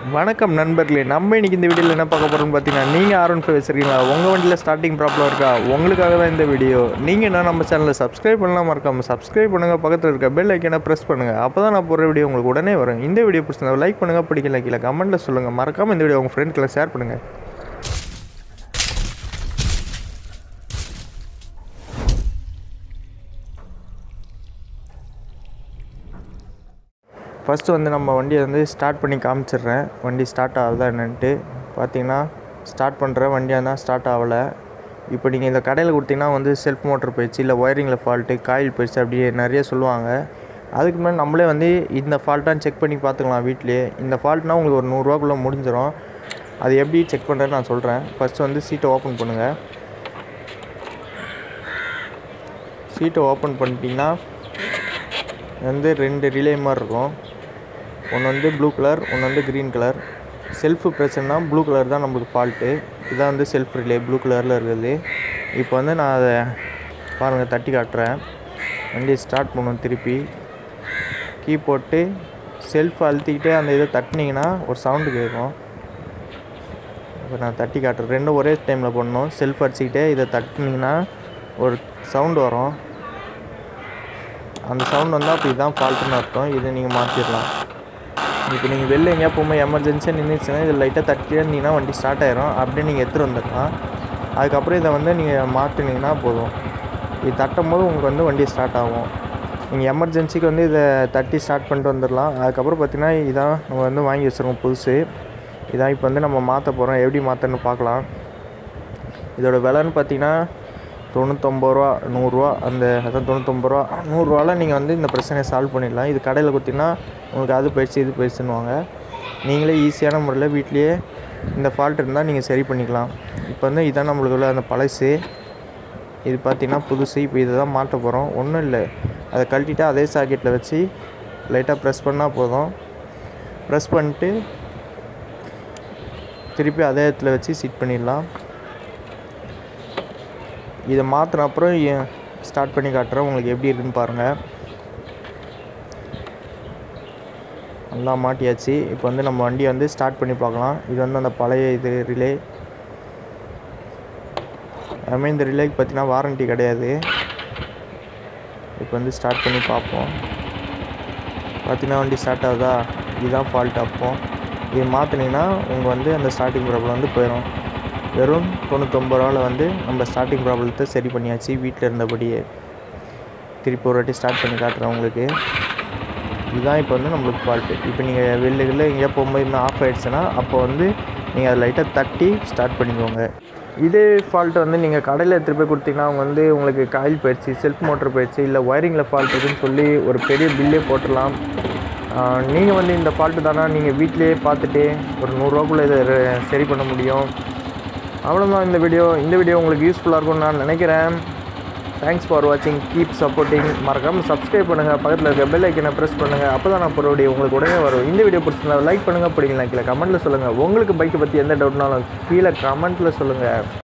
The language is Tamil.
வணக்கம் நண்பர்களே நம்ம இன்னைக்கு இந்த வீடியோவில் என்ன பார்க்க போகிறோம்னு பார்த்தீங்கன்னா நீங்கள் ஆர் ஒன் ஃபைவ் வச்சுருக்கீங்களா உங்கள் வண்டியில் ஸ்டார்டிங் ப்ராப்ளம் இருக்கா உங்களுக்காக தான் இந்த வீடியோ நீங்கள் என்ன நம்ம சேனலில் சப்ஸ்கிரைப் பண்ணலாம் மறக்காம சப்ஸ்கிரைப் பண்ணுங்கள் பக்கத்தில் இருக்க பெல் ஐக்கனை ப்ரெஸ் பண்ணுங்கள் அப்போ தான் நான் போகிற வீடியோ உங்களுக்கு உடனே வரும் இந்த வீடியோ பிடிச்சிருந்தா லைக் பண்ணுங்கள் பிடிக்கல கீழே கமெண்ட்டில் சொல்லுங்கள் மறக்காமல் இந்த வீடியோ உங்கள் ஃப்ரெண்ட்ஸ்க்கெல்லாம் ஷேர் பண்ணுங்கள் ஃபஸ்ட்டு வந்து நம்ம வண்டியை வந்து ஸ்டார்ட் பண்ணி காமிச்சிடுறேன் வண்டி ஸ்டார்ட் ஆகுதா என்னன்ட்டு பார்த்தீங்கன்னா ஸ்டார்ட் பண்ணுற வண்டியாக தான் ஸ்டார்ட் ஆகலை இப்போ நீங்கள் இந்த கடையில் கொடுத்தீங்கன்னா வந்து செல்ஃப் மோட்டர் போயிடுச்சு இல்லை ஒயரிங்கில் ஃபால்ட்டு காயில் போயிடுச்சு அப்படியே நிறைய சொல்லுவாங்க அதுக்கு முன்னாடி நம்மளே வந்து இந்த ஃபால்ட்டான்னு செக் பண்ணி பார்த்துக்கலாம் வீட்லேயே இந்த ஃபால்ட்னா உங்களுக்கு ஒரு நூறுரூவாக்குள்ளே முடிஞ்சிடும் அது எப்படி செக் பண்ணுறேன்னு நான் சொல்கிறேன் ஃபஸ்ட்டு வந்து சீட்டை ஓப்பன் பண்ணுங்கள் சீட்டை ஓப்பன் பண்ணிட்டீங்கன்னா வந்து ரெண்டு ரிலே மாதிரி இருக்கும் ஒன்று வந்து ப்ளூ கலர் ஒன்று வந்து க்ரீன் கலர் செல்ஃபு பிரச்சனைனா ப்ளூ கலர் தான் நம்மளுக்கு ஃபால்ட்டு இதான் வந்து செல்ஃப் ரிலே ப்ளூ கலரில் இருக்குது இப்போ வந்து நான் அதை பாருங்கள் தட்டி காட்டுறேன் வண்டியை ஸ்டார்ட் பண்ணுவோம் திருப்பி கீ போட்டு செல்ஃப் அழுத்திக்கிட்டே அந்த இதை தட்டினீங்கன்னா ஒரு சவுண்டு கேட்கும் இப்போ நான் தட்டி காட்டுறேன் ரெண்டும் ஒரே டைமில் பண்ணணும் செல்ஃப் அடிச்சுக்கிட்டே இதை தட்டினீங்கன்னா ஒரு சவுண்டு வரும் அந்த சவுண்ட் வந்தால் அப்போ இதுதான் ஃபால்ட்டுன்னு அர்த்தம் இதை நீங்கள் மாற்றிடலாம் இப்போ நீங்கள் வெளில எங்கேயா போகும்போது எமர்ஜென்சியாக நின்றுச்சுன்னா இதில் லைட்டாக தட்டி இருந்தீங்கன்னா வண்டி ஸ்டார்ட் ஆயிரும் அப்படியே நீங்கள் எடுத்துகிட்டு வந்துடலாம் அதுக்கப்புறம் இதை வந்து நீங்கள் மாற்றினீங்கன்னா போதும் இது தட்டும் போது உங்களுக்கு வந்து வண்டி ஸ்டார்ட் ஆகும் நீங்கள் எமர்ஜென்சிக்கு வந்து இதை தட்டி ஸ்டார்ட் பண்ணிட்டு வந்துடலாம் அதுக்கப்புறம் பார்த்தீங்கன்னா இதான் நம்ம வந்து வாங்கி வச்சுருக்கோம் புதுசு இதான் இப்போ வந்து நம்ம மாற்ற போகிறோம் எப்படி மாற்றன்னு பார்க்கலாம் இதோட விலைன்னு பார்த்தீங்கன்னா தொண்ணூத்தொம்பது ரூபா நூறுரூவா அந்த அதான் தொண்ணூத்தொம்பது ரூபா நூறுரூவால நீங்கள் வந்து இந்த பிரச்சனையை சால்வ் பண்ணிடலாம் இது கடையில் கொடுத்தீங்கன்னா உங்களுக்கு அது போயிடுச்சு இது போயிடுச்சுன்னுவாங்க நீங்களே ஈஸியான முறையில் வீட்லேயே இந்த ஃபால்ட் இருந்தால் நீங்கள் சரி பண்ணிக்கலாம் இப்போ வந்து இதான் நம்மளுக்கு உள்ள அந்த பழசு இது பார்த்தீங்கன்னா புதுசு இப்போ இதை தான் மாட்ட போகிறோம் ஒன்றும் இல்லை அதை கழட்டிட்டு அதே சாக்கெட்டில் வச்சு லைட்டாக ப்ரெஸ் பண்ணால் போதும் ப்ரெஸ் பண்ணிட்டு திருப்பி அதே இடத்துல வச்சு சிட் பண்ணிடலாம் இதை மாற்றின அப்புறம் ஸ்டார்ட் பண்ணி காட்டுறேன் உங்களுக்கு எப்படி இருக்குன்னு பாருங்கள் நல்லா மாட்டியாச்சு இப்போ வந்து நம்ம வண்டியை வந்து ஸ்டார்ட் பண்ணி பார்க்கலாம் இது வந்து அந்த பழைய இது ரிலே அதுமாதிரி இந்த ரிலேக்கு பார்த்தீங்கன்னா வாரண்ட்டி கிடையாது இப்போ வந்து ஸ்டார்ட் பண்ணி பார்ப்போம் பார்த்தீங்கன்னா வண்டி ஸ்டார்ட் ஆகுதா இதுதான் ஃபால்ட் அப்போ இது மாற்றினீங்கன்னா உங்கள் வந்து அந்த ஸ்டார்டிங் ப்ராப்ளம் வந்து போயிடும் வெறும் தொண்ணூத்தொம்பது ரூபாவில் வந்து நம்ம ஸ்டார்டிங் ப்ராப்ளத்தை சரி பண்ணியாச்சு வீட்டில் இருந்தபடியே திருப்பி ஒரு வாட்டி ஸ்டார்ட் பண்ணி காட்டுறேன் உங்களுக்கு இதுதான் இப்போ வந்து நம்மளுக்கு ஃபால்ட்டு இப்போ நீங்கள் வெளில எங்கேயா போகும்போது இன்னும் ஆஃப் ஆகிடுச்சுன்னா அப்போ வந்து நீங்கள் அதை லைட்டாக தட்டி ஸ்டார்ட் பண்ணிக்கோங்க இதே ஃபால்ட்டு வந்து நீங்கள் கடையில் எடுத்துகிட்டு போய் கொடுத்தீங்கன்னா அவங்க வந்து உங்களுக்கு காயில் போயிடுச்சு செல்ஃப் மோட்டர் போயிடுச்சு இல்லை ஒயரிங்கில் ஃபால்ட் இருக்குன்னு சொல்லி ஒரு பெரிய பில்லே போட்டுடலாம் நீங்கள் வந்து இந்த ஃபால்ட்டு தானே நீங்கள் வீட்டிலேயே பார்த்துட்டு ஒரு நூறுரூவாக்குள்ளே இதை re- சரி பண்ண முடியும் அவ்வளோதான் இந்த வீடியோ இந்த வீடியோ உங்களுக்கு யூஸ்ஃபுல்லாக இருக்கும்னு நான் நினைக்கிறேன் தேங்க்ஸ் ஃபார் வாட்சிங் கீப் சப்போர்ட்டிங் மறக்காமல் சப்ஸ்கிரைப் பண்ணுங்கள் பக்கத்தில் இருக்க பெல் ஐக்கனை ப்ரெஸ் பண்ணுங்கள் அப்போ தான் நான் போகிற வீடியோ உங்களுக்கு உடனே வரும் இந்த வீடியோ பிடிச்சிருந்தா லைக் பண்ணுங்கள் பிடிக்கலாம் கீழே கமெண்ட்டில் சொல்லுங்கள் உங்களுக்கு பைக்கை பற்றி எந்த டவுட்னாலும் கீழே கமெண்ட்டில் சொல்லுங்கள்